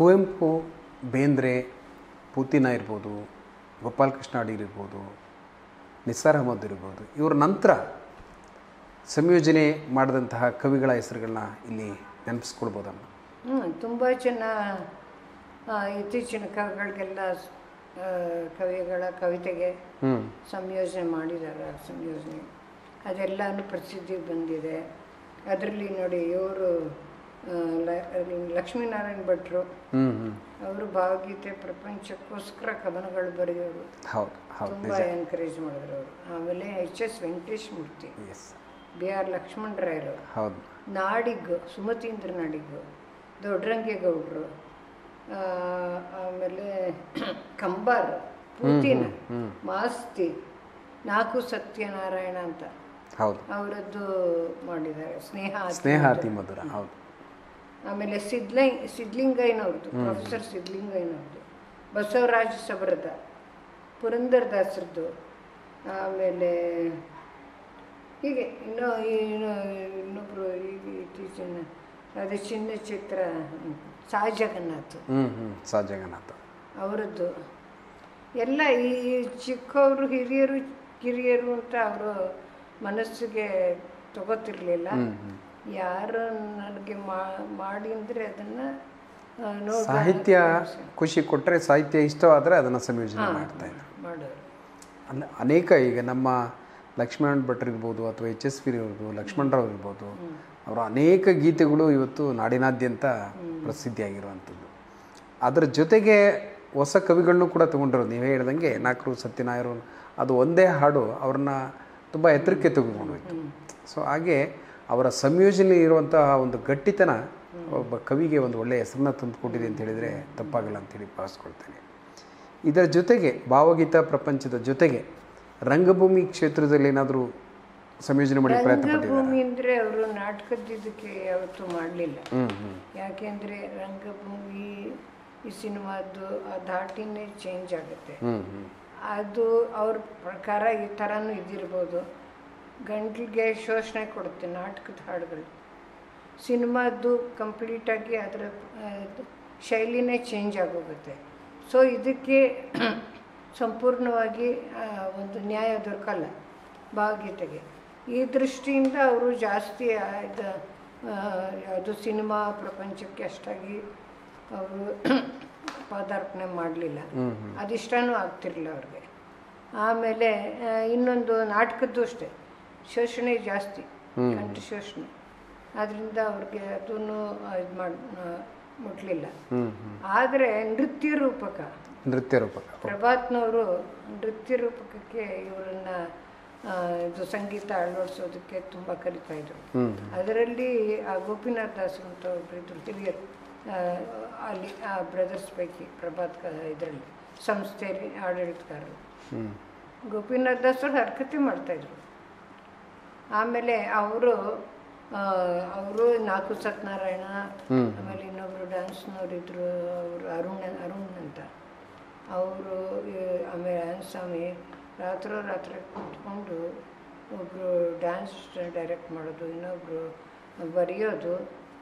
ಕುವೆಂಪು ಬೇಂದ್ರೆ ಪೂತಿನ ಇರ್ಬೋದು ಗೋಪಾಲಕೃಷ್ಣ ಅಡಿಗರ್ ಇರ್ಬೋದು ನಿಸಾರ್ ಅಹಮದ್ ಇರ್ಬೋದು ಇವ್ರ ನಂತರ ಸಂಯೋಜನೆ ಮಾಡಿದಂತಹ ಕವಿಗಳ ಹೆಸರುಗಳನ್ನ ಇಲ್ಲಿ ನೆನಪಿಸ್ಕೊಳ್ಬೋದಮ್ಮ ಹ್ಞೂ ತುಂಬ ಜನ ಆ, ಇತ್ತೀಚಿನ ಕವಿಗಳಿಗೆಲ್ಲ ಆ, ಕವಿಗಳ ಕವಿತೆಗೆ ಹ್ಞೂ ಸಂಯೋಜನೆ ಮಾಡಿದ್ದಾರೆ ಆ ಸಂಯೋಜನೆ ಅದೆಲ್ಲನೂ ಪ್ರಸಿದ್ಧಿ ಬಂದಿದೆ ಅದರಲ್ಲಿ ನೋಡಿ ಇವರು ಲಕ್ಷ್ಮೀನಾರಾಯಣ ಭಟ್ರು ಹ್ಞೂ ಹ್ಞೂ ಅವರು ಭಾವಗೀತೆ ಪ್ರಪಂಚಕ್ಕೋಸ್ಕರ ಕವನಗಳು ಬರೆಯೋರು ಹೌದು ಹೌದು ತುಂಬ ಎನ್ಕರೇಜ್ ಮಾಡಿದ್ರು ಅವರು ಆಮೇಲೆ H S Venkatesh Murthy S B R ಲಕ್ಷ್ಮಣರಾಯರು ಹೌದು ನಾಡಿಗ್ ಸುಮತೀಂದ್ರ ನಾಡಿಗ್ ದೊಡ್ಡರಂಗೇಗೌಡರು ಆ, ಆಮೇಲೆ ಕಂಬಾರ್ ಪೂತಿನ ಮಾಸ್ತಿ ನಾಲ್ಕು ಸತ್ಯನಾರಾಯಣ ಅಂತ ಹೌದು ಅವರದ್ದು ಮಾಡಿದ್ದಾರೆ ಸ್ನೇಹ ಅತಿ ಸ್ನೇಹ ಮಧುರ. ಅತಿ ಮಧುರ ಹೌದು ಆಮೇಲೆ ಸಿದ್ಲೈ ಸಿದ್ಲಿಂಗಯ್ಯನವ್ರದ್ದು ಪ್ರೊಫೆಸರ್ ಸಿದ್ಲಿಂಗಯ್ಯನವ್ರದ್ದು ಬಸವರಾಜ ಸಬರದ ಪುರಂದರದಾಸರದ್ದು ಆಮೇಲೆ ಹೀಗೆ ಇನ್ನೂ ಇನ್ನೂ ಇನ್ನೊಬ್ಬರು ಈಗ ಇತ್ತೀಚಿನ ಅದೇ ಚಿನ್ನ ಚಿತ್ರ ಸಾಯಿ ಜಗನ್ನಾಥ್ ಹ್ಞೂ ಹ್ಞೂ ಸಾ ಜಗನ್ನಾಥ ಅವರದ್ದು ಎಲ್ಲ ಈ ಈ ಚಿಕ್ಕವರು ಹಿರಿಯರು ಕಿರಿಯರು ಅಂತ ಅವರು ಮನಸ್ಸಿಗೆ ತಗೋತಿರ್ಲಿಲ್ಲ ಯಾರು ನನಗೆ ಮಾಡಿ ಅಂದರೆ ಅದನ್ನು ನೋಡಿ ಸಾಹಿತ್ಯ ಖುಷಿ ಕೊಟ್ಟರೆ ಸಾಹಿತ್ಯ ಇಷ್ಟವಾದರೆ ಅದನ್ನು ಸಂಯೋಜನೆ ಮಾಡ್ತಾ ಇದ್ದಾರೆ ಮಾಡೋರು ಅಲ್ಲ ಅನೇಕ ಈಗ ನಮ್ಮ ಲಕ್ಷ್ಮಣ್ ಭಟ್ರು ಇರ್ಬೋದು ಅಥವಾ ಎಚ್ ಎಸ್ ಪಿ ಇರ್ಬೋದು ಲಕ್ಷ್ಮಣರಾವ್ ಇರ್ಬೋದು ಅವರ ಅನೇಕ ಗೀತೆಗಳು ಇವತ್ತು ನಾಡಿನಾದ್ಯಂತ ಪ್ರಸಿದ್ಧಿಯಾಗಿರುವಂಥದ್ದು ಅದರ ಜೊತೆಗೆ ಹೊಸ ಕವಿಗಳನ್ನೂ ಕೂಡ ತೊಗೊಂಡಿರೋದು ನೀವೇ ಹೇಳ್ದಂಗೆ ನಾಲ್ಕರು ಸತ್ಯನಾಯರು ಅದು ಒಂದೇ ಹಾಡು ಅವ್ರನ್ನ ತುಂಬ ಎತ್ತರಕ್ಕೆ ತೆಗೆದುಕೊಂಡು ಹೋಯ್ತು ಸೊ ಹಾಗೆ ಅವರ ಸಂಯೋಜನೆ ಇರುವಂತಹ ಒಂದು ಗಟ್ಟಿತನ ಒಬ್ಬ ಕವಿಗೆ ಒಂದು ಒಳ್ಳೆಯ ಹೆಸರನ್ನ ತಂದುಕೊಟ್ಟಿದೆ ಅಂತ ಹೇಳಿದರೆ ತಪ್ಪಾಗಲ್ಲ ಅಂತೇಳಿ ಭಾವಿಸ್ಕೊಳ್ತೇನೆ ಇದರ ಜೊತೆಗೆ ಭಾವಗೀತ ಪ್ರಪಂಚದ ಜೊತೆಗೆ ರಂಗಭೂಮಿ ಕ್ಷೇತ್ರದಲ್ಲಿ ಏನಾದರೂ ಸಂಯೋಜನೆ ಮಾಡಿ ಪ್ರಯತ್ನ ಪಟ್ಟಿದ್ದಾರೆ ರಂಗಭೂಮಿ ಅಂದರೆ ಅವರು ನಾಟಕದ ಇದಕ್ಕೆ ಯಾವತ್ತೂ ಮಾಡಲಿಲ್ಲ ಹ್ಞೂ ಹ್ಞೂ ಯಾಕೆಂದರೆ ರಂಗಭೂಮಿ ಈ ಸಿನಿಮಾದ್ದು ಆ ಧಾಟಿನೇ ಚೇಂಜ್ ಆಗುತ್ತೆ ಹ್ಞೂ ಹ್ಞೂ ಅದು ಅವ್ರ ಪ್ರಕಾರ ಈ ಥರನೂ ಇದಿರ್ಬೋದು ಗಂಟ್ಲಿಗೆ ಶೋಷಣೆ ಕೊಡುತ್ತೆ ನಾಟಕದ ಹಾಡುಗಳು ಸಿನಿಮಾದ್ದು ಕಂಪ್ಲೀಟಾಗಿ ಅದರ ಆ, ಇದು ಶೈಲಿನೇ ಚೇಂಜ್ ಆಗೋಗುತ್ತೆ ಸೊ ಇದಕ್ಕೆ ಸಂಪೂರ್ಣವಾಗಿ ಆ, ಒಂದು ನ್ಯಾಯ ದೊರಕಲ್ಲ ಭಾವಗೀತೆಗೆ ಈ ದೃಷ್ಟಿಯಿಂದ ಅವರು ಜಾಸ್ತಿ ಆ, ಇದು ಆ, ಯಾವುದು ಸಿನಿಮಾ ಪ್ರಪಂಚಕ್ಕೆ ಅಷ್ಟಾಗಿ ಅವರು ಪದಾರ್ಪಣೆ ಮಾಡಲಿಲ್ಲ ಅದಿಷ್ಟನೂ ಆಗ್ತಿರಲಿಲ್ಲ ಅವ್ರಿಗೆ ಆಮೇಲೆ ಆ, ಇನ್ನೊಂದು ನಾಟಕದ್ದು ಅಷ್ಟೇ ಶೋಷಣೆ ಜಾಸ್ತಿ ಕಂಠ ಶೋಷಣೆ ಅದರಿಂದ ಅವ್ರಿಗೆ ಅದನ್ನು ಇದು ಮಾಡಿ ಮುಟ್ಲಿಲ್ಲ ಆದರೆ ನೃತ್ಯ ರೂಪಕ ನೃತ್ಯ ರೂಪಕ ಪ್ರಭಾತ್ನವರು ನೃತ್ಯ ರೂಪಕಕ್ಕೆ ಇವರನ್ನ ಆ, ಇದು ಸಂಗೀತ ಅಳವಡಿಸೋದಕ್ಕೆ ತುಂಬ ಕರಿತಾ ಇದ್ರು ಅದರಲ್ಲಿ ಆ ಗೋಪಿನಾಥ್ ದಾಸ್ ಅಂತ ಒಬ್ರು ಇದ್ರು ಹಿರಿಯರು ಆ, ಅಲ್ಲಿ ಆ ಬ್ರದರ್ಸ್ ಪೈಕಿ ಪ್ರಭಾತ್ ಇದರಲ್ಲಿ ಸಂಸ್ಥೆ ಆಡಳಿತಗಾರರು ಹ್ಞೂ ಗೋಪಿನಾಥ್ ದಾಸ್ ಅವ್ರು ಹರಕತೆ ಮಾಡ್ತಾಯಿದ್ರು ಆಮೇಲೆ ಅವರು ಅವರು ನಾಲ್ಕು ಸತ್ಯನಾರಾಯಣ ಆಮೇಲೆ ಇನ್ನೊಬ್ರು ಡ್ಯಾನ್ಸ್ನವ್ರು ಇದ್ರು ಅವರು ಅರುಣ್ ಅರುಣ್ ಅಂತ ಅವರು ಆಮೇಲೆ ಸ್ವಾಮಿ ರಾತ್ರೋ ರಾತ್ರಿ ಕೂತ್ಕೊಂಡು ಒಬ್ಬರು ಡ್ಯಾನ್ಸ್ ಡೈರೆಕ್ಟ್ ಮಾಡೋದು ಇನ್ನೊಬ್ಬರು ಬರೆಯೋದು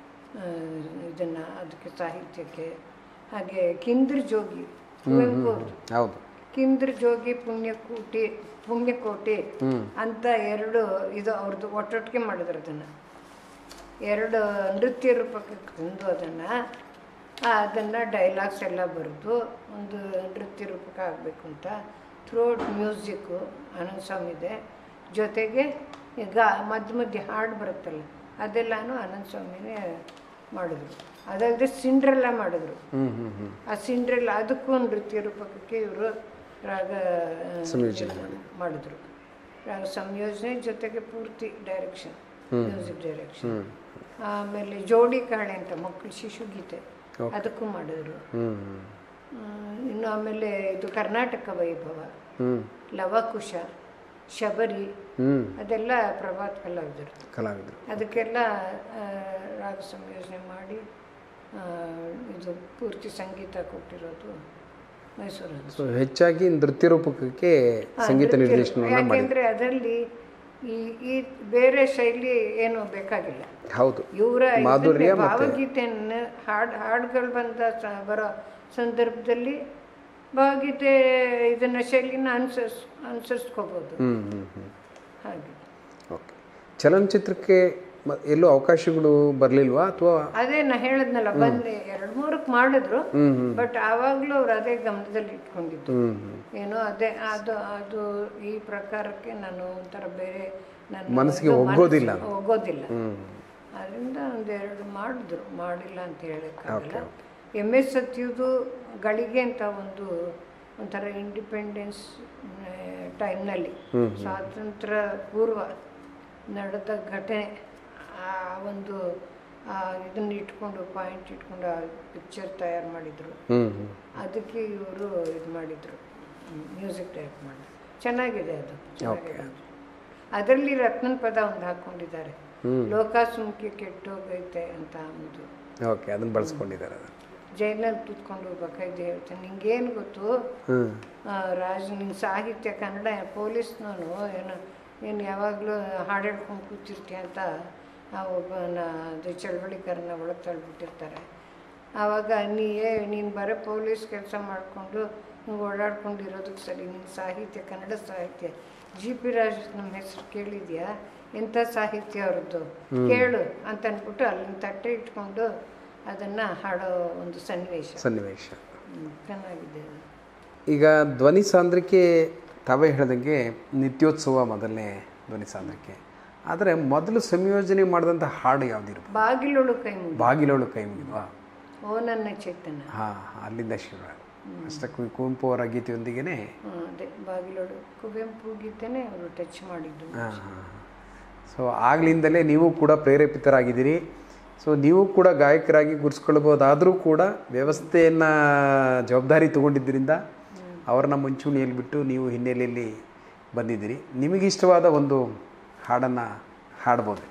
ಇದನ್ನು ಅದಕ್ಕೆ ಸಾಹಿತ್ಯಕ್ಕೆ ಹಾಗೆ ಕಿಂದ್ರ ಜೋಗಿ ಕುವೆಂಪು ಅವ್ರದ್ದು ಹೌದು ಕಿಂದ್ರ ಜೋಗಿ ಪುಣ್ಯಕೋಟಿ ಪುಣ್ಯಕೋಟಿ ಅಂತ ಎರಡು ಇದು ಅವ್ರದ್ದು ಒಟ್ಟೊಟ್ಟಿಗೆ ಮಾಡಿದ್ರು ಅದನ್ನು ಎರಡು ನೃತ್ಯ ರೂಪಕ್ಕೆ ತಂದು ಅದನ್ನು ಅದನ್ನು ಡೈಲಾಗ್ಸ್ ಎಲ್ಲ ಬರೆದು ಒಂದು ನೃತ್ಯ ರೂಪಕ್ಕೆ ಆಗಬೇಕು ಅಂತ ಥ್ರೋಟ್ ಮ್ಯೂಸಿಕ್ಕು ಆನಂದ್ ಸ್ವಾಮಿದೆ ಜೊತೆಗೆ ಈಗ ಮಧ್ಯ ಮಧ್ಯೆ ಹಾಡು ಬರುತ್ತಲ್ಲ ಅದೆಲ್ಲನೂ ಆನಂದ್ ಸ್ವಾಮಿನೇ ಮಾಡಿದ್ರು ಅದಲ್ಲದೆ ಸಿಂಡ್ರೆಲ್ಲ ಮಾಡಿದ್ರು ಹ್ಞೂ ಹ್ಞೂ ಹ್ಞೂ ಆ ಸಿಂಡ್ರೆಲ್ಲ ಅದಕ್ಕೂ ನೃತ್ಯ ರೂಪಕಕ್ಕೆ ಇವರು ರಾಗ ಆ, ಸಂಯೋಜನೆ ಮಾಡಿದ್ರು ರಾಗ ಸಂಯೋಜನೆ ಜೊತೆಗೆ ಪೂರ್ತಿ ಡೈರೆಕ್ಷನ್ ಮ್ಯೂಸಿಕ್ ಡೈರೆಕ್ಷನ್ ಆಮೇಲೆ ಜೋಡಿ ಕಾಳೆ ಅಂತ ಮಕ್ಕಳು ಶಿಶುಗೀತೆ ಅದಕ್ಕೂ ಮಾಡಿದ್ರು ಹ್ಞೂ ಹ್ಞೂ ಆ, ಇನ್ನು ಆಮೇಲೆ ಇದು ಕರ್ನಾಟಕ ವೈಭವ ಹ್ಞೂ ಲವಕುಶ ಶಬರಿ ಹ್ಞೂ ಅದೆಲ್ಲ ಪ್ರಭಾತ್ ಕಲಾವಿದರು ಕಲಾವಿದರು ಅದಕ್ಕೆಲ್ಲ ಆ, ರಾಗ ಸಂಯೋಜನೆ ಮಾಡಿ ಆ, ಇದು ಪೂರ್ತಿ ಸಂಗೀತ ಕೊಟ್ಟಿರೋದು ಮೈಸೂರಲ್ಲಿ ಸೊ ಹೆಚ್ಚಾಗಿ ನೃತ್ಯ ರೂಪಕಕ್ಕೆ ಸಂಗೀತ ನಿರ್ದೇಶನವನ್ನು ಮಾಡಿ ಯಾಕೆಂದ್ರೆ ಅದರಲ್ಲಿ ಈ ಈ ಬೇರೆ ಶೈಲಿ ಏನು ಬೇಕಾಗಿಲ್ಲ ಹೌದು ಇವರ ಮಾಧುರ್ಯ ಮತ್ತೆ- ಭಾವಗೀತೆಯನ್ನು ಹಾಡು ಹಾಡುಗಳು ಬಂದ ಸ- ಬರೋ ಸಂದರ್ಭದಲ್ಲಿ ಭಾವಗೀತೆ ಇದನ್ನ ಶೈಲಿನ ಅನುಸರಿಸ್ ಅನುಸರಿಸ್ಕೋಬೋದು ಹ್ಞೂ ಹ್ಞೂ ಹ್ಞೂ ಹಾಗೆ ಓಕೆ ಚಲನಚಿತ್ರಕ್ಕೆ ಮ- ಎಲ್ಲೂ ಅವಕಾಶಗಳು ಬರಲಿಲ್ವಾ ಅಥವಾ ಅದೇ ನಾ ಹೇಳಿದ್ನಲ್ಲ ಬಂದು ಎರಡು ಮೂರಕ್ಕೆ ಮಾಡಿದ್ರು ಹ್ಞೂ ಹ್ಞೂ ಬಟ್ ಆವಾಗಲೂ ಅವ್ರು ಅದೇ ಗಮನದಲ್ಲಿ ಇಟ್ಕೊಂಡಿದ್ದು ಹ್ಞೂ ಹ್ಞೂ ಏನೋ ಅದೇ ಅದು ಅದು ಈ ಪ್ರಕಾರಕ್ಕೆ ನಾನು ಒಂಥರ ಬೇರೆ ನನ್ನ ಮನಸ್ಸಿಗೆ ಇದು ಒಗ್ಗೋದಿಲ್ಲ ಮನಸ್ಸು ಒಗ್ಗೋದಿಲ್ಲ ಹ್ಞೂ ಅದರಿಂದ ಒಂದೆರಡು ಮಾಡಿದ್ರು ಮಾಡಿಲ್ಲ ಅಂತ ಹೇಳೋಕ್ಕಾಗಲ್ಲ ಎಮ್ ಎಸ್ ಸತ್ಯುದು ಗಳಿಗೆ ಅಂತ ಒಂದು ಒಂಥರ ಇಂಡಿಪೆಂಡೆನ್ಸ್ ಟೈಮ್ನಲ್ಲಿ ಸ್ವಾತಂತ್ರ್ಯ ಪೂರ್ವ ನಡೆದ ಘಟನೆ ಆ ಒಂದು ಆ ಇದನ್ನ ಇಟ್ಕೊಂಡು ಪಾಯಿಂಟ್ ಇಟ್ಕೊಂಡು ಆ ಪಿಕ್ಚರ್ ತಯಾರು ಮಾಡಿದರು ಹ್ಞೂ ಹ್ಞೂ ಅದಕ್ಕೆ ಇವರು ಇದು ಮಾಡಿದರು ಮ್ಯೂಸಿಕ್ ಡೈರೆಕ್ಟ್ ಮಾಡಿ ಚೆನ್ನಾಗಿದೆ ಅದು ಚೆನ್ನಾಗಿದೆ ಅದರಲ್ಲಿ ರತ್ನನ್ ಪದ ಒಂದು ಹಾಕ್ಕೊಂಡಿದ್ದಾರೆ ಲೋಕ ಸುಮ್ಕೆ ಕೆಟ್ಟೋಗೈತೆ ಅಂತ ಒಂದು ಓಕೆ ಅದನ್ನು ಬಳಸ್ಕೊಂಡಿದ್ದಾರೆ ಅದನ್ನು ಜೈಲಲ್ಲಿ ಕೂತ್ಕೊಂಡು ಹೋಗ್ಬೇಕಾಯ್ತು ಹೇಳ್ತೇನೆ ನಿಂಗೇನು ಗೊತ್ತು ಹ್ಞೂ ಆ, ರಾಜ್ ನಿನ್ನ ಸಾಹಿತ್ಯ ಕನ್ನಡ ಪೊಲೀಸ್ನವನು ಏನು ಏನು ಯಾವಾಗಲೂ ಹಾಡು ಹೇಳ್ಕೊಂಡು ಕೂತಿರ್ತೀಯ ಅಂತ ಆ ಒಬ್ಬನ ಅದು ಚಳವಳಿಕರನ್ನ ಒಳಗೆ ತಳ್ಳಿಬಿಟ್ಟಿರ್ತಾರೆ ಆವಾಗ ನೀ ಏ ನೀನು ಬರೋ ಪೊಲೀಸ್ ಕೆಲಸ ಮಾಡಿಕೊಂಡು ನೀವು ಓಡಾಡ್ಕೊಂಡಿರೋದಕ್ಕೆ ಸರಿ ನಿನ್ನ ಸಾಹಿತ್ಯ ಕನ್ನಡ ಸಾಹಿತ್ಯ ಜಿ ಪಿ ರಾಜ್ ನಮ್ಮ ಹೆಸರು ಕೇಳಿದ್ಯಾ ಎಂಥ ಸಾಹಿತ್ಯ ಅವ್ರದ್ದು ಕೇಳು ಅಂತ ಅಂದ್ಬಿಟ್ಟು ಅಲ್ಲಿನ ತಟ್ಟೆ ಇಟ್ಕೊಂಡು ಅದನ್ನು ಹಾಡೋ ಒಂದು ಸನ್ನಿವೇಶ ಸನ್ನಿವೇಶ ಹ್ಮ್, ಚೆನ್ನಾಗಿದೆ ಅದು ಈಗ ಧ್ವನಿ ಸಾಂದ್ರಿಕೆ ತಾವೇ ಹೇಳ್ದಂಗೆ ನಿತ್ಯೋತ್ಸವ ಮೊದಲನೇ ಧ್ವನಿ ಸಾಂದ್ರಿಕೆ ಆದರೆ ಮೊದಲು ಸಂಯೋಜನೆ ಮಾಡಿದಂಥ ಹಾಡು ಯಾವುದಿರ್ಬೋದು ಬಾಗಿಲೊಳು ಕೈ ಮುಗಿ ಬಾಗಿಲೋಳು ಕೈ ಮುಗಿದ್ವಾ ಓ ನನ್ನ ಚೇತನ ಹಾಂ ಅಲ್ಲಿಂದ ಶಿವ ಅಷ್ಟೇ ಕು- ಕುವೆಂಪು ಅವರ ಗೀತೆಯೊಂದಿಗೆ ಹ್ಮ್, ಅದೇ ಬಾಗಿಲೊಳು ಕುವೆಂಪು ಗೀತೆನೇ ಅವರು ಟಚ್ ಮಾಡಿದ್ದು ಹಾಂ ಹಾಂ ಸೊ ಆಗ್ಲಿಂದಲೇ ನೀವು ಕೂಡ ಪ್ರೇರೇಪಿತರಾಗಿದ್ದೀರಿ ಸೊ ನೀವು ಕೂಡ ಗಾಯಕರಾಗಿ ಗುರ್ಸ್ಕೊಳ್ಬೋದಾದರೂ ಕೂಡ ವ್ಯವಸ್ಥೆಯನ್ನು ಜವಾಬ್ದಾರಿ ತಗೊಂಡಿದ್ದರಿಂದ ಅವ್ರನ್ನ ಮುಂಚೂಣಿಯಲ್ಲಿ ಬಿಟ್ಟು ನೀವು ಹಿನ್ನೆಲೆಯಲ್ಲಿ ಬಂದಿದ್ದೀರಿ ನಿಮಗಿಷ್ಟವಾದ ಒಂದು ಹಾಡನ್ನು ಹಾಡ್ಬೋದು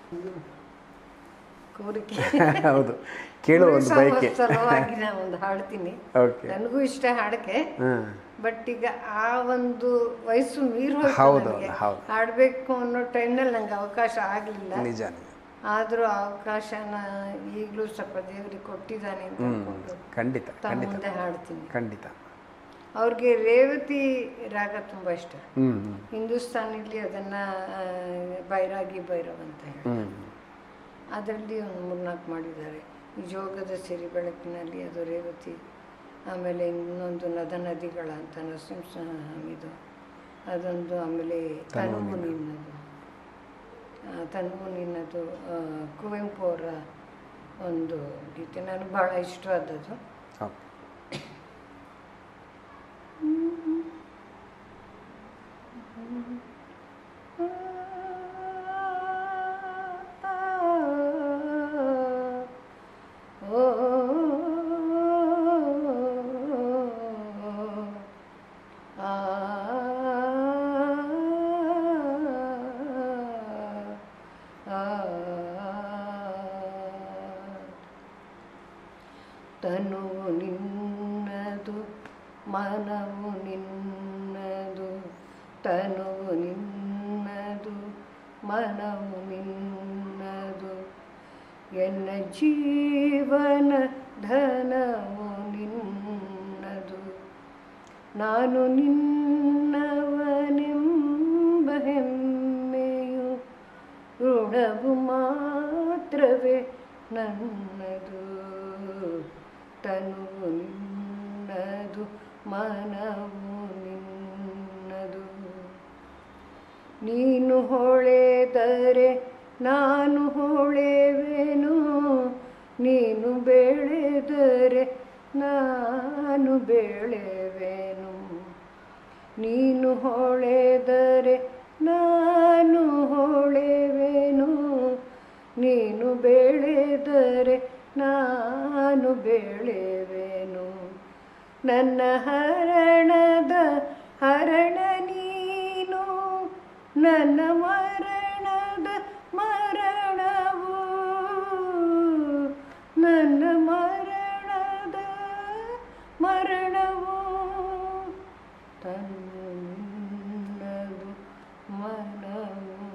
ಕೋರಿಕೆ ಹೌದು ಕೇಳೋ ಒಂದು ಬಯಕೆ ಸಲುವಾಗಿ ನಾನು ಒಂದು ಹಾಡ್ತೀನಿ ಓಕೆ ನನಗೂ ಇಷ್ಟ ಹಾಡಕ್ಕೆ ಹಾಂ ಬಟ್ ಈಗ ಆ ಒಂದು ವಯಸ್ಸು ಮೀರ್ ಹೋಯ್ತು ಹೌದು, ನನಗೆ. ಹೌದು. ಹಾಡ್ಬೇಕು ಅನ್ನೋ ಟೈಮ್ನಲ್ಲಿ ನಂಗೆ ಅವಕಾಶ ಆಗಲಿಲ್ಲ ನಿಜ ನಿಜ ಆದರೂ ಅವಕಾಶನ ಈಗಲೂ ಸ್ವಲ್ಪ ದೇವ್ರಿಗೆ ಕೊಟ್ಟಿದ್ದಾನೆ ಅಂತ ಅನ್ಕೊಂಡು ಖಂಡಿತ ತಮ್ಮ ಖಂಡಿತ ಮುಂದೆ ಹಾಡ್ತೀನಿ ಖಂಡಿತ ಅವ್ರಿಗೆ ರೇವತಿ ರಾಗ ತುಂಬ ಇಷ್ಟ ಹ್ಞೂ ಹ್ಞೂ ಹಿಂದೂಸ್ತಾನಿಲಿ ಅದನ್ನ ಆ, ಬೈರಾಗಿ ಭೈರವ್ ಅಂತ ಹೇಳಿ ಹ್ಞೂ ಅದರಲ್ಲಿ ಒಂದು ಮೂರ್ನಾಲ್ಕು ಮಾಡಿದ್ದಾರೆ ಈ ಜೋಗದ ಸಿರಿ ಬೆಳಕಿನಲ್ಲಿ ಅದು ರೇವತಿ ಆಮೇಲೆ ಇನ್ನೊಂದು ನದ ನದಿಗಳ ಅಂತ ನರಸಿಂಹಸ್ವಾಮಿದು ಅದೊಂದು ಆಮೇಲೆ ತನುವು ನಿನ್ನದು ಆ, ತನುವು ನಿನ್ನದು ಆ, ಕುವೆಂಪು ಅವರ ಒಂದು ಗೀತೆ ನನಗೆ ಭಾಳ ಇಷ್ಟವಾದದ್ದು ಓಕೆ ತನುವು ನಿನ್ನದು ಮನವು ನಿನ್ನದು ತನುವು ನಿನ್ನದು ಮನವು ನಿನ್ನದು ಎನ್ನ ಜೀವನ ಧನವು ನಿನ್ನದು ನಾನು ನಿನ್ನವನೆಂಬ ಹೆಮ್ಮೆಯು ಋಣವು ಮಾತ್ರವೇ ನನ್ನದು ತನುವು ನಿನ್ನದು ಮನವು ನಿನ್ನದು ನೀನು ಹೊಳೆದರೆ ನಾನು ಹೊಳೆವೆನು ನೀನು ಬೆಳೆದರೆ ನಾನು ಬೆಳೆವೆನು ನೀನು ಹೊಳೆದರೆ ನಾನು ಹೊಳೆವೆನು ನೀನು ಬೆಳೆದರೆ ನಾನು ಬೆಳೆವೆನು ನನ್ನ ಹರಣದ ಹರಣ ನೀನು ನನ್ನ ಮರಣದ ಮರಣವು ನನ್ನ ಮರಣದ ಮರಣವು ತನ್ನದು ಮನವು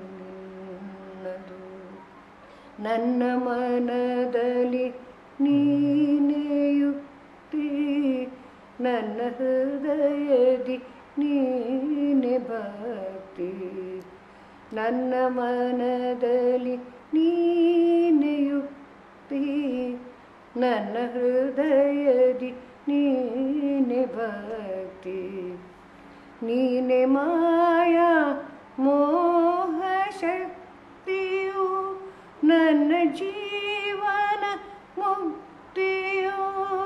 ನನ್ನ ಮನದಲ್ಲಿ ನೀನೇ ಯುಕ್ತಿ ನನ್ನ ಹೃದಯದಿ ನೀನೆ ಭಕ್ತಿ ನನ್ನ ಮನದಲ್ಲಿ ನೀನೆ ಯುಕ್ತಿ ನನ್ನ ಹೃದಯದಿ ನೀನೆ ಭಕ್ತಿ ನೀನೆ ಮಾಯಾ ಮೋಹ ಶಕ್ತಿಯು ನನ್ನ ಜೀವನ ಮುಕ್ತಿಯು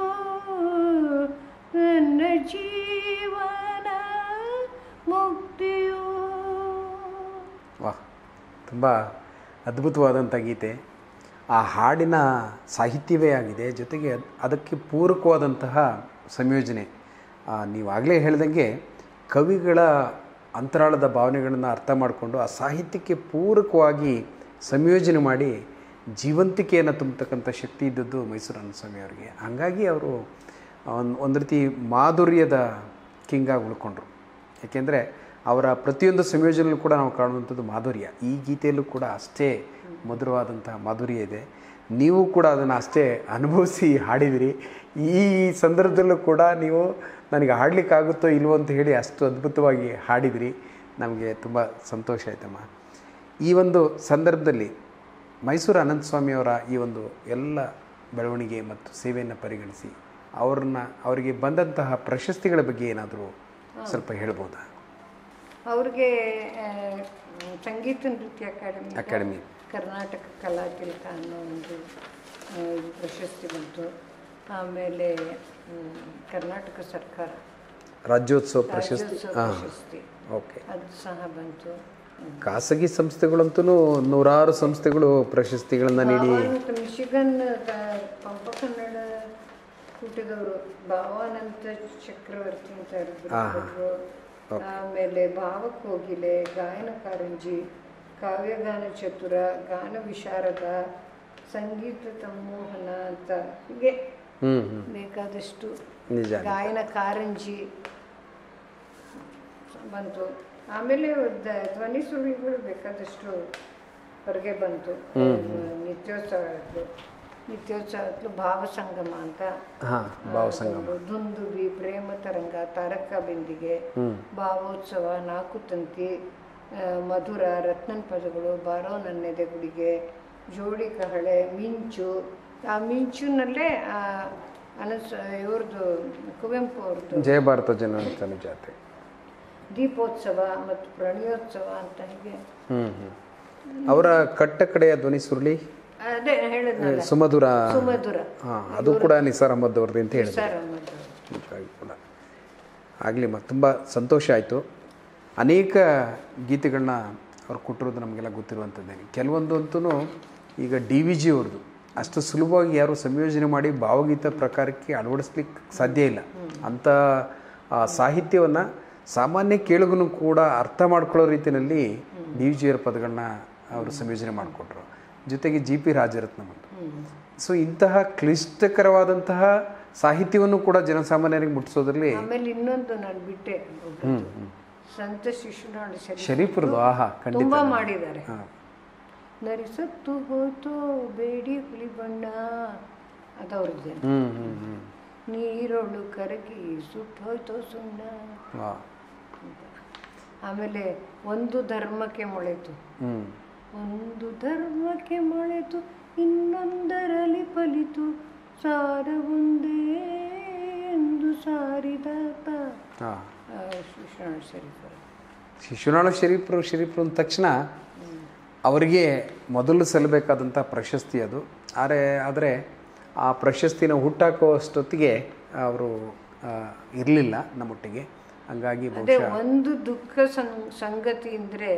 ನನ್ನ ಜೀವನ ಮುಕ್ತಿಯು ವಾಹ್ ತುಂಬ ಅದ್ಭುತವಾದಂಥ ಗೀತೆ ಆ ಹಾಡಿನ ಸಾಹಿತ್ಯವೇ ಆಗಿದೆ ಜೊತೆಗೆ ಅದ್- ಅದಕ್ಕೆ ಪೂರಕವಾದಂತಹ ಸಂಯೋಜನೆ ಆ, ನೀವಾಗಲೇ ಹೇಳ್ದಂಗೆ ಕವಿಗಳ ಅಂತರಾಳದ ಭಾವನೆಗಳನ್ನು ಅರ್ಥ ಮಾಡಿಕೊಂಡು ಆ ಸಾಹಿತ್ಯಕ್ಕೆ ಪೂರಕವಾಗಿ ಸಂಯೋಜನೆ ಮಾಡಿ ಜೀವಂತಿಕೆಯನ್ನು ತುಂಬತಕ್ಕಂಥ ಶಕ್ತಿ ಇದ್ದದ್ದು ಮೈಸೂರು ಅನ್ನಸ್ವಾಮಿ ಅವರಿಗೆ ಹಾಗಾಗಿ ಅವರು ಒಂದು ಒಂದು ರೀತಿ ಮಾಧುರ್ಯದ ಕಿಂಗಾಗಿ ಉಳ್ಕೊಂಡ್ರು ಯಾಕೆಂದರೆ ಅವರ ಪ್ರತಿಯೊಂದು ಸಂಯೋಜನೆಯಲ್ಲೂ ಕೂಡ ನಾವು ಕಾಣುವಂಥದ್ದು ಮಾಧುರ್ಯ ಈ ಗೀತೆಯಲ್ಲೂ ಕೂಡ ಅಷ್ಟೇ ಮಧುರವಾದಂತಹ ಮಾಧುರ್ಯ ಇದೆ ನೀವು ಕೂಡ ಅದನ್ನು ಅಷ್ಟೇ ಅನುಭವಿಸಿ ಹಾಡಿದಿರಿ ಈ ಸಂದರ್ಭದಲ್ಲೂ ಕೂಡ ನೀವು ನನಗೆ ಹಾಡಲಿಕ್ಕಾಗುತ್ತೋ ಇಲ್ವೋ ಅಂತ ಹೇಳಿ ಅಷ್ಟು ಅದ್ಭುತವಾಗಿ ಹಾಡಿದಿರಿ ನಮಗೆ ತುಂಬ ಸಂತೋಷ ಆಯ್ತಮ್ಮ ಈ ಒಂದು ಸಂದರ್ಭದಲ್ಲಿ ಮೈಸೂರು ಅನಂತಸ್ವಾಮಿಯವರ ಈ ಒಂದು ಎಲ್ಲ ಬೆಳವಣಿಗೆ ಮತ್ತು ಸೇವೆಯನ್ನು ಪರಿಗಣಿಸಿ ಅವ್ರನ್ನ ಅವರಿಗೆ ಬಂದಂತಹ ಪ್ರಶಸ್ತಿಗಳ ಬಗ್ಗೆ ಏನಾದರೂ ಸ್ವಲ್ಪ ಹೇಳ್ಬೋದಾ ಅವ್ರಿಗೆ ಆ, ಸಂಗೀತ ನೃತ್ಯ ಅಕಾಡೆಮಿ ಅಕಾಡೆಮಿ. ಕರ್ನಾಟಕ ಕಲಾ ತಿಲಕ ಅನ್ನೋ ಒಂದು ಆ, ಇದು ಪ್ರಶಸ್ತಿ ಬಂತು ಆಮೇಲೆ ಮ್, ಕರ್ನಾಟಕ ಸರ್ಕಾರ ರಾಜ್ಯೋತ್ಸವ ಪ್ರಶಸ್ತಿ ರಾಜ್ಯೋತ್ಸವ ಹಾಂ ಪ್ರಶಸ್ತಿ ಓಕೆ ಅದು ಸಹ ಬಂತು ಹ್ಮ್. ಖಾಸಗಿ ಸಂಸ್ಥೆಗಳಂತೂ ನೂರಾರು ಸಂಸ್ಥೆಗಳು ಪ್ರಶಸ್ತಿಗಳನ್ನು ನೀಡಿ ಭಾವಾನಂತ ಮಿಶಿಗನ್ ಗ- ಪಂಪ ಕನ್ನಡ ಕೂಟದವರು ಭಾವಾನಂತ ಚಕ್ರವರ್ತಿ ಅಂತ ಇದ್ರು ಕೊಟ್ರು. ಆಮೇಲೆ ಭಾವಕೋಗಿಲೆ ಗಾಯನ ಕಾರಂಜಿ ಕಾವ್ಯಗಾನ ಚತುರ ಗಾನ ವಿಶಾರದ ಸಂಗೀತ ಸಂಮೋಹನ ಅಂತ ಹೀಗೆ ಹ್ಞೂ ಹ್ಞೂ ಬೇಕಾದಷ್ಟು ನಿಜ ಗಾಯನ ಕಾರಂಜಿ ಬಂತು ಆಮೇಲೆ ದ- ಧ್ವನಿ ಸುರುಳಿಗಳು ಬೇಕಾದಷ್ಟು ಹೊರಗೆ ಬಂತು ನಿತ್ಯೋತ್ಸವ ಆಯ್ತು ನಿತ್ಯೋತ್ಸವ ಆಯ್ತು ಭಾವ ಸಂಗಮ ಅಂತ ಹಾಂ ಭಾವಸಂಗಮ ಒಂದು ದುಂದುಬಿ ಪ್ರೇಮ ತರಂಗ ತಾರಕ ಬಿಂದಿಗೆ ಭಾವೋತ್ಸವ ನಾಲ್ಕು ತಂತಿ ಆ, ಮಧುರ ರತ್ನನ್ ಪದಗಳು ಬಾರೋ ನನ್ನೆದೆ ಗುಡಿಗೆ ಜೋಡಿ ಕಹಳೆ ಮಿಂಚು ಆ ಮಿಂಚುನಲ್ಲೇ ಆ, ಅನಸ್ ಇವ್ರದ್ದು ಕುವೆಂಪು ಅವ್ರದ್ದು ಜಯ ಭಾರತ ಜನಾರ್ದನ ಜಾತ್ರೆ ದೀಪೋತ್ಸವ ಮತ್ತು ಪ್ರಣಯೋತ್ಸವ ಅಂತ ಹೀಗೆ ಹ್ಞೂ ಹ್ಞೂ ಅವರ ಕಟ್ಟ ಕಡೆಯ ಧ್ವನಿ ಸುರುಳಿ ಅದೇ ಹೇಳಿದ್ನಲ್ಲ ಸುಮಧುರ ಸುಮಧುರ ಹಾಂ ಅದು ಕೂಡ ನಿಸಾರ್ ಅಹಮದ್ ಅವ್ರದ್ದು ಅಂತ ಹೇಳಿದ್ರು ಸರ್ ಅಹಮದ್ ನಿಜವಾಗಿ ಕೂಡ ಆಗಲಿ ಮ ತುಂಬ ಸಂತೋಷ ಆಯಿತು ಅನೇಕ ಗೀತೆಗಳನ್ನ ಅವ್ರು ಕೊಟ್ಟಿರೋದು ನಮಗೆಲ್ಲ ಗೊತ್ತಿರುವಂಥದ್ದೇ ಕೆಲವೊಂದು ಅಂತೂ ಈಗ ಡಿ ವಿ ಜಿ ಅವ್ರದ್ದು ಅಷ್ಟು ಸುಲಭವಾಗಿ ಯಾರು ಸಂಯೋಜನೆ ಮಾಡಿ ಭಾವಗೀತ ಪ್ರಕಾರಕ್ಕೆ ಅಳವಡಿಸ್ಲಿಕ್ಕೆ ಸಾಧ್ಯ ಇಲ್ಲ ಅಂಥ ಸಾಹಿತ್ಯವನ್ನು ಸಾಮಾನ್ಯ ಕೇಳುಗನು ಕೂಡ ಅರ್ಥ ಮಾಡ್ಕೊಳ್ಳೋ ರೀತಿಯಲ್ಲಿ ಡಿ ವಿ ಜಿಯವರ ಪದಗಳನ್ನ ಅವರು ಸಂಯೋಜನೆ ಮಾಡಿಕೊಟ್ರು ಜೊತೆಗೆ ಜಿ ಪಿ ರಾಜರತ್ನ ಬಂತು ಸೊ ಇಂತಹ ಕ್ಲಿಷ್ಟಕರವಾದಂತಹ ಸಾಹಿತ್ಯವನ್ನು ಕೂಡ ಜನಸಾಮಾನ್ಯರಿಗೆ ಮುಟ್ಟಿಸೋದ್ರಲ್ಲಿ ಆಮೇಲೆ ಇನ್ನೊಂದು ನಾನು ಬಿಟ್ಟೆ ಸಂತ ಶಿಶುನಾಳ ಶರೀಫ್ ಶರೀಫ್ರದ್ದು ಆಹಾ ಖಂಡಿತ ತುಂಬಾ ಮಾಡಿದ್ದಾರೆ ಹಾಂ ನರಿಸತ್ತು ಹೋತೋ ಬೇಡಿ ಹುಲಿ ಬಣ್ಣ ಅದವ್ರದ್ದೇ ಹ್ಞೂ ಹ್ಞೂ ಹ್ಞೂ ನೀರೊಳು ಕರಗಿ ಸುಟ್ಟು ಹೋಯ್ತೋ ಸುಣ್ಣ ವಾ ಅಂತ. ಆಮೇಲೆ ಒಂದು ಧರ್ಮಕ್ಕೆ ಮೊಳೆತು ಹ್ಞೂ ಒಂದು ಧರ್ಮಕ್ಕೆ ಮೊಳೆತು ಇನ್ನೊಂದರಲ್ಲಿ ಫಲಿತು ಸಾರ ಒಂದೇ ಎಂದು ಸಾರಿದಾತ ಹಾಂ ಆ, ಶಿಶುನಾಳ ಶರೀಫ್ ಅವರು. ಶಿಶುನಾಳ ಶರೀಫ್ರು ಶರೀಫ್ರು ಅಂದ ತಕ್ಷಣ ಅವರಿಗೆ ಮೊದಲು ಸಲ್ಲಬೇಕಾದಂಥ ಪ್ರಶಸ್ತಿ ಅದು ಆದರೆ ಆದರೆ ಆ ಪ್ರಶಸ್ತಿನ ಹುಟ್ಟಾಕುವಷ್ಟೊತ್ತಿಗೆ ಅವರು ಇರಲಿಲ್ಲ ನಮ್ಮೊಟ್ಟಿಗೆ ಹಂಗಾಗಿ ಅದೇ ಬಹುಶಃ ಒಂದು ದುಃಖ ಸಂ- ಸಂಗತಿ ಅಂದರೆ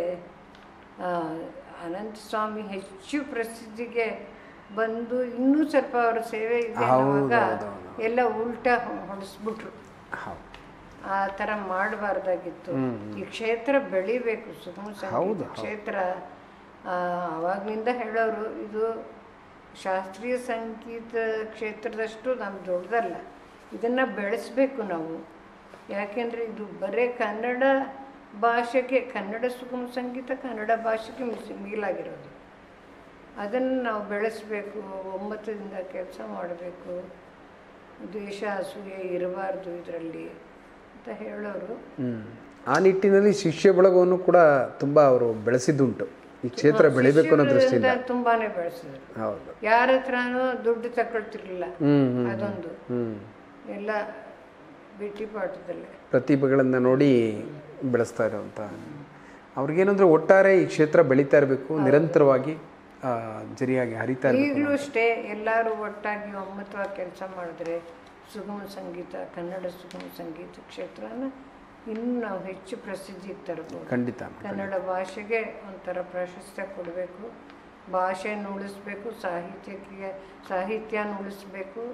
ಅನಂತ ಸ್ವಾಮಿ ಹೆಚ್ಚು ಪ್ರಸಿದ್ಧಿಗೆ ಬಂದು ಇನ್ನೂ ಸ್ವಲ್ಪ ಅವ್ರ ಸೇವೆ ಇದೆ ಅನ್ನುವಾಗ ಎಲ್ಲ ಉಲ್ಟಾ ಹೊ- ಹೊಡೆಸ್ಬಿಟ್ರು ಹೌದು ಆ ಥರ ಮಾಡಬಾರ್ದಾಗಿತ್ತು ಈ ಕ್ಷೇತ್ರ ಬೆಳಿಬೇಕು ಸುಗಮ ಸಂಗೀತ ಕ್ಷೇತ್ರ ಆ, ಆವಾಗ್ನಿಂದ ಹೇಳೋರು ಇದು ಶಾಸ್ತ್ರೀಯ ಸಂಗೀತ ಕ್ಷೇತ್ರದಷ್ಟು ನಮ್ಮ ದೊಡ್ಡದಲ್ಲ ಇದನ್ನು ಬೆಳೆಸಬೇಕು ನಾವು ಯಾಕೆಂದರೆ ಇದು ಬರೀ ಕನ್ನಡ ಭಾಷೆಗೆ ಕನ್ನಡ ಸುಗಮ ಸಂಗೀತ ಕನ್ನಡ ಭಾಷೆಗೆ ಮಿಸ್ ಮೀಲಾಗಿರೋದು ಅದನ್ನು ನಾವು ಬೆಳೆಸಬೇಕು ಒಮ್ಮತದಿಂದ ಕೆಲಸ ಮಾಡಬೇಕು ದ್ವೇಷ ಅಸೂಯೆ ಇರಬಾರ್ದು ಇದರಲ್ಲಿ ಅಂತ ಹೇಳೋರು ಹ್ಮ್. ಆ ನಿಟ್ಟಿನಲ್ಲಿ ಶಿಷ್ಯ ಬಳಗವನ್ನು ಕೂಡ ತುಂಬ ಅವರು ಬೆಳೆಸಿದ್ದುಂಟು ಈ ಕ್ಷೇತ್ರ ಬೆಳಿಬೇಕು ಅನ್ನೋ ದೃಷ್ಟಿಯಿಂದ ಶಿಷ್ಯರಿಂದ ತುಂಬಾನೇ ಬೆಳೆಸಿದ್ರು ಹೌದು ಯಾರ ಹತ್ರನೂ ದುಡ್ಡು ತಗೊಳ್ತಿರ್ಲಿಲ್ಲ ಹ್ಮ್ ಹ್ಮ್ ಅದೊಂದು ಹ್ಮ್ ಎಲ್ಲ ಬಿಟಿ ಪಾಠದಲ್ಲೇ ಪ್ರತಿಭೆಗಳನ್ನು ನೋಡಿ ಬೆಳೆಸ್ತಾ ಇರುವಂಥ ಅವ್ರಿಗೇನಂದ್ರೆ ಒಟ್ಟಾರೆ ಈ ಕ್ಷೇತ್ರ ಬೆಳೀತಾ ಇರಬೇಕು ನಿರಂತರವಾಗಿ ಆ, ಜರಿಯಾಗಿ ಹರಿತಾ ಇರಬೇಕು ಈಗಲೂ ಅಷ್ಟೇ ಎಲ್ಲರೂ ಒಟ್ಟಾಗಿ ಒಮ್ಮತವಾಗಿ ಕೆಲಸ ಮಾಡಿದ್ರೆ ಸುಗಮ ಸಂಗೀತ ಕನ್ನಡ ಸುಗಮ ಸಂಗೀತ ಕ್ಷೇತ್ರನ ಇನ್ನೂ ನಾವು ಹೆಚ್ಚು ಪ್ರಸಿದ್ಧಿಗೆ ತರಬಹುದು ಖಂಡಿತ ಕನ್ನಡ ಭಾಷೆಗೆ ಒಂಥರ ಪ್ರಾಶಸ್ತ್ಯ ಕೊಡಬೇಕು ಭಾಷೆಯನ್ನು ಉಳಿಸ್ಬೇಕು ಸಾಹಿತ್ಯಕ್ಕೆ ಸಾಹಿತ್ಯನ ಉಳಿಸ್ಬೇಕು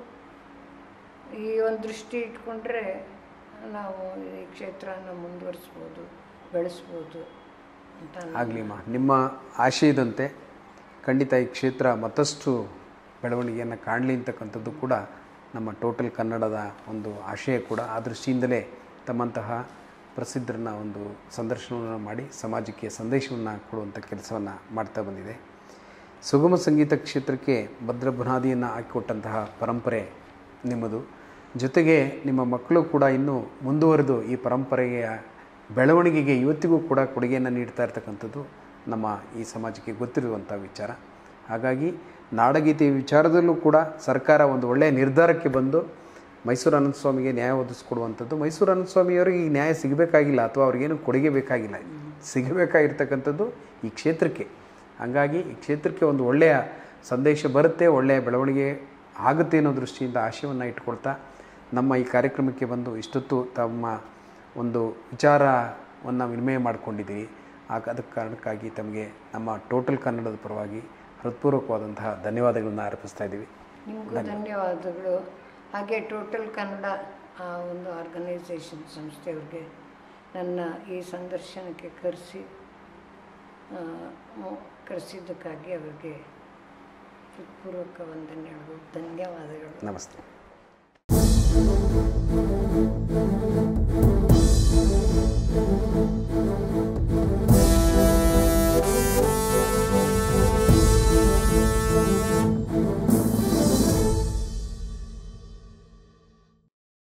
ಈ ಒಂದು ದೃಷ್ಟಿ ಇಟ್ಕೊಂಡ್ರೆ ನಾವು ಈ ಕ್ಷೇತ್ರನ ಮುಂದುವರಿಸ್ಬೋದು ಬೆಳೆಸ್ಬೋದು ಅಂತ ನಾನು ಆಗಲಿಮ್ಮ ನಿಮ್ಮ ಆಶಯದಂತೆ ಖಂಡಿತ ಈ ಕ್ಷೇತ್ರ ಮತ್ತಷ್ಟು ಬೆಳವಣಿಗೆಯನ್ನು ಕಾಣಲಿ ಅಂತಕ್ಕಂಥದ್ದು ಕೂಡ ನಮ್ಮ ಟೋಟಲ್ ಕನ್ನಡದ ಒಂದು ಆಶಯ ಕೂಡ ಆ ದೃಷ್ಟಿಯಿಂದಲೇ ತಮ್ಮಂತಹ ಪ್ರಸಿದ್ಧರನ್ನ ಒಂದು ಸಂದರ್ಶನವನ್ನು ಮಾಡಿ ಸಮಾಜಕ್ಕೆ ಸಂದೇಶವನ್ನು ಕೊಡುವಂಥ ಕೆಲಸವನ್ನು ಮಾಡ್ತಾ ಬಂದಿದೆ ಸುಗಮ ಸಂಗೀತ ಕ್ಷೇತ್ರಕ್ಕೆ ಭದ್ರ ಬುನಾದಿಯನ್ನು ಹಾಕಿಕೊಟ್ಟಂತಹ ಪರಂಪರೆ ನಿಮ್ಮದು ಜೊತೆಗೆ ನಿಮ್ಮ ಮಕ್ಕಳು ಕೂಡ ಇನ್ನೂ ಮುಂದುವರೆದು ಈ ಪರಂಪರೆಯ ಬೆಳವಣಿಗೆಗೆ ಇವತ್ತಿಗೂ ಕೂಡ ಕೊಡುಗೆಯನ್ನು ನೀಡ್ತಾ ಇರ್ತಕ್ಕಂಥದ್ದು ನಮ್ಮ ಈ ಸಮಾಜಕ್ಕೆ ಗೊತ್ತಿರುವಂಥ ವಿಚಾರ ಹಾಗಾಗಿ ನಾಡಗೀತೆ ವಿಚಾರದಲ್ಲೂ ಕೂಡ ಸರ್ಕಾರ ಒಂದು ಒಳ್ಳೆಯ ನಿರ್ಧಾರಕ್ಕೆ ಬಂದು ಮೈಸೂರು ಅನಂತ ಸ್ವಾಮಿಗೆ ನ್ಯಾಯ ಒದಗಿಸ್ಕೊಡುವಂಥದ್ದು ಮೈಸೂರು ಅನಂತ ಸ್ವಾಮಿಯವರಿಗೆ ಈ ನ್ಯಾಯ ಸಿಗಬೇಕಾಗಿಲ್ಲ ಅಥವಾ ಅವ್ರಿಗೇನು ಕೊಡುಗೆ ಬೇಕಾಗಿಲ್ಲ ಸಿಗಬೇಕಾಗಿರ್ತಕ್ಕಂಥದ್ದು ಈ ಕ್ಷೇತ್ರಕ್ಕೆ ಹಾಗಾಗಿ ಈ ಕ್ಷೇತ್ರಕ್ಕೆ ಒಂದು ಒಳ್ಳೆಯ ಸಂದೇಶ ಬರುತ್ತೆ ಒಳ್ಳೆಯ ಬೆಳವಣಿಗೆ ಆಗುತ್ತೆ ಅನ್ನೋ ದೃಷ್ಟಿಯಿಂದ ಆಶಯವನ್ನು ಇಟ್ಕೊಳ್ತಾ ನಮ್ಮ ಈ ಕಾರ್ಯಕ್ರಮಕ್ಕೆ ಬಂದು ಇಷ್ಟೊತ್ತು ತಮ್ಮ ಒಂದು ವಿಚಾರವನ್ನು ವಿನಿಮಯ ಮಾಡಿಕೊಂಡಿದ್ದೀವಿ ಆಗ ಅದಕ್ಕೆ ಕಾರಣಕ್ಕಾಗಿ ತಮಗೆ ನಮ್ಮ ಟೋಟಲ್ ಕನ್ನಡದ ಪರವಾಗಿ ಹೃತ್ಪೂರ್ವಕವಾದಂತಹ ಧನ್ಯವಾದಗಳನ್ನು ಅರ್ಪಿಸ್ತಾ ಇದ್ದೀವಿ ನಿಮಗೂ ಧನ್ಯವಾದಗಳು ಹಾಗೆ ಟೋಟಲ್ ಕನ್ನಡ ಆ ಒಂದು ಆರ್ಗನೈಸೇಷನ್ ಸಂಸ್ಥೆಯವ್ರಿಗೆ ನನ್ನ ಈ ಸಂದರ್ಶನಕ್ಕೆ ಕರೆಸಿ ಕರೆಸಿದ್ದಕ್ಕಾಗಿ ಅವರಿಗೆ ಹೃತ್ಪೂರ್ವಕ ವಂದನೆಗಳು ಧನ್ಯವಾದಗಳು ನಮಸ್ತೆ